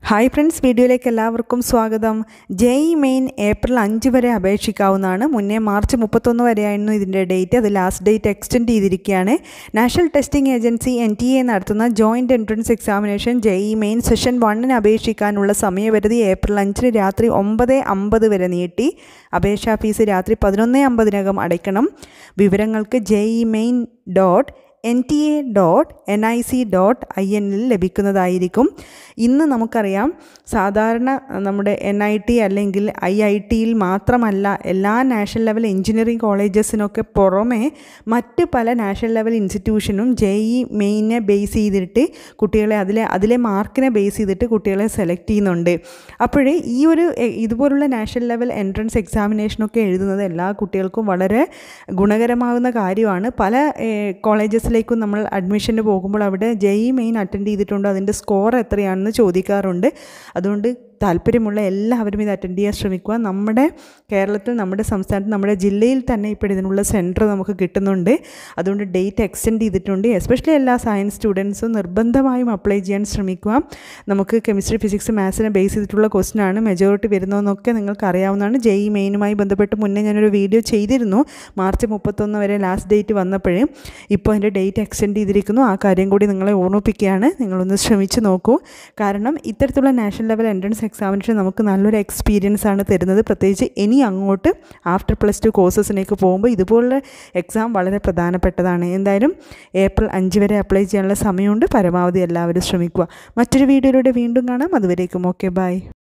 hi friends വീഡിയോയിലേക്ക് എല്ലാവർക്കും സ്വാഗതം ജെഇ മെയിൻ ഏപ്രിൽ അഞ്ച് വരെ അപേക്ഷിക്കാവുന്നതാണ് മുന്നേ മാർച്ച് മുപ്പത്തൊന്ന് വരെയായിരുന്നു ഇതിൻ്റെ ഡേറ്റ് അത് ലാസ്റ്റ് ഡേറ്റ് എക്സ്റ്റെൻഡ് ചെയ്തിരിക്കുകയാണ് National Testing Agency N T A നടത്തുന്ന Joint Entrance Examination JEE Main session വണ്ണിന് അപേക്ഷിക്കാനുള്ള സമയപരിധി ഏപ്രിൽ അഞ്ചിന് രാത്രി ഒമ്പത് അമ്പത് വരെ നീട്ടി അപേക്ഷാ ഫീസ് രാത്രി പതിനൊന്ന് അമ്പതിനകം അടയ്ക്കണം വിവരങ്ങൾക്ക് JEE Main dot N T A dot N I C dot I എന്നിൽ ലഭിക്കുന്നതായിരിക്കും ഇന്ന് നമുക്കറിയാം സാധാരണ നമ്മുടെ എൻ ഐ ടി അല്ലെങ്കിൽ ഐ ഐ ടിയിൽ മാത്രമല്ല എല്ലാ നാഷണൽ ലെവൽ എഞ്ചിനീയറിംഗ് കോളേജസിനൊക്കെ പുറമെ മറ്റ് പല നാഷണൽ ലെവൽ ഇൻസ്റ്റിറ്റ്യൂഷനും ജെ ഇ മെയിനെ ബേസ് ചെയ്തിട്ട് കുട്ടികളെ അതിലെ അതിലെ മാർക്കിനെ ബേസ് ചെയ്തിട്ട് കുട്ടികളെ സെലക്ട് ചെയ്യുന്നുണ്ട് അപ്പോഴേ ഈ ഒരു എ- ഇതുപോലുള്ള നാഷണൽ ലെവൽ എൻട്രൻസ് എക്സാമിനേഷനൊക്കെ എഴുതുന്നത് എല്ലാ കുട്ടികൾക്കും വളരെ ഗുണകരമാകുന്ന കാര്യമാണ് പല കോളേജസിലേക്കും നമ്മൾ അഡ്മിഷന് പോകുമ്പോൾ അവിടെ ജെഇ മെയിൻ അറ്റൻഡ് ചെയ്തിട്ടുണ്ടോ അതിൻ്റെ സ്കോർ എത്രയാണെന്ന് ചോദിക്കാറുണ്ട് അതുകൊണ്ട് താല്പര്യമുള്ള എല്ലാവരും ഇത് അറ്റൻഡ് ചെയ്യാൻ ശ്രമിക്കുക നമ്മുടെ കേരളത്തിൽ നമ്മുടെ സംസ്ഥാനത്ത് നമ്മുടെ ജില്ലയിൽ തന്നെ ഇപ്പോൾ ഇതിനുള്ള സെൻറ്റർ നമുക്ക് കിട്ടുന്നുണ്ട് അതുകൊണ്ട് ഡേറ്റ് എക്സ്റ്റെൻഡ് ചെയ്തിട്ടുണ്ട് എസ്പെഷ്യലി എല്ലാ സയൻസ് സ്റ്റുഡൻസും നിർബന്ധമായും അപ്ലൈ ചെയ്യാൻ ശ്രമിക്കുക നമുക്ക് കെമിസ്ട്രി ഫിസിക്സ് മാത്സിനെ ബേസ് ചെയ്തിട്ടുള്ള ക്വസ്റ്റൻ ആണ് മെജോറിറ്റി വരുന്നതെന്നൊക്കെ നിങ്ങൾക്ക് അറിയാവുന്നതാണ് ജെഇ മെയിനുമായി ബന്ധപ്പെട്ട് മുന്നേ ഞാനൊരു വീഡിയോ ചെയ്തിരുന്നു മാർച്ച് മുപ്പത്തൊന്ന് വരെ ലാസ്റ്റ് ഡേറ്റ് വന്നപ്പോഴേ ഇപ്പോൾ അതിൻ്റെ ഡേറ്റ് എക്സ്റ്റെൻഡ് ചെയ്തിരിക്കുന്നു ആ കാര്യം കൂടി നിങ്ങളെ ഓർമ്മിപ്പിക്കുകയാണ് നിങ്ങളൊന്ന് ശ്രമിച്ച് നോക്കൂ കാരണം ഇത്തരത്തിലുള്ള നാഷണൽ ലെവൽ എൻട്രൻസ് എക്സാമിനേഷൻ നമുക്ക് നല്ലൊരു എക്സ്പീരിയൻസ് ആണ് തരുന്നത് പ്രത്യേകിച്ച് ഇനി അങ്ങോട്ട് ആഫ്റ്റർ പ്ലസ് ടു കോഴ്സസിലേക്ക് പോകുമ്പോൾ ഇതുപോലുള്ള എക്സാം വളരെ പ്രധാനപ്പെട്ടതാണ് എന്തായാലും ഏപ്രിൽ അഞ്ച് വരെ അപ്ലൈ ചെയ്യാനുള്ള സമയമുണ്ട് പരമാവധി എല്ലാവരും ശ്രമിക്കുക മറ്റൊരു വീഡിയോയിലൂടെ വീണ്ടും കാണാം അതുവരേക്കും ഓക്കെ ബൈ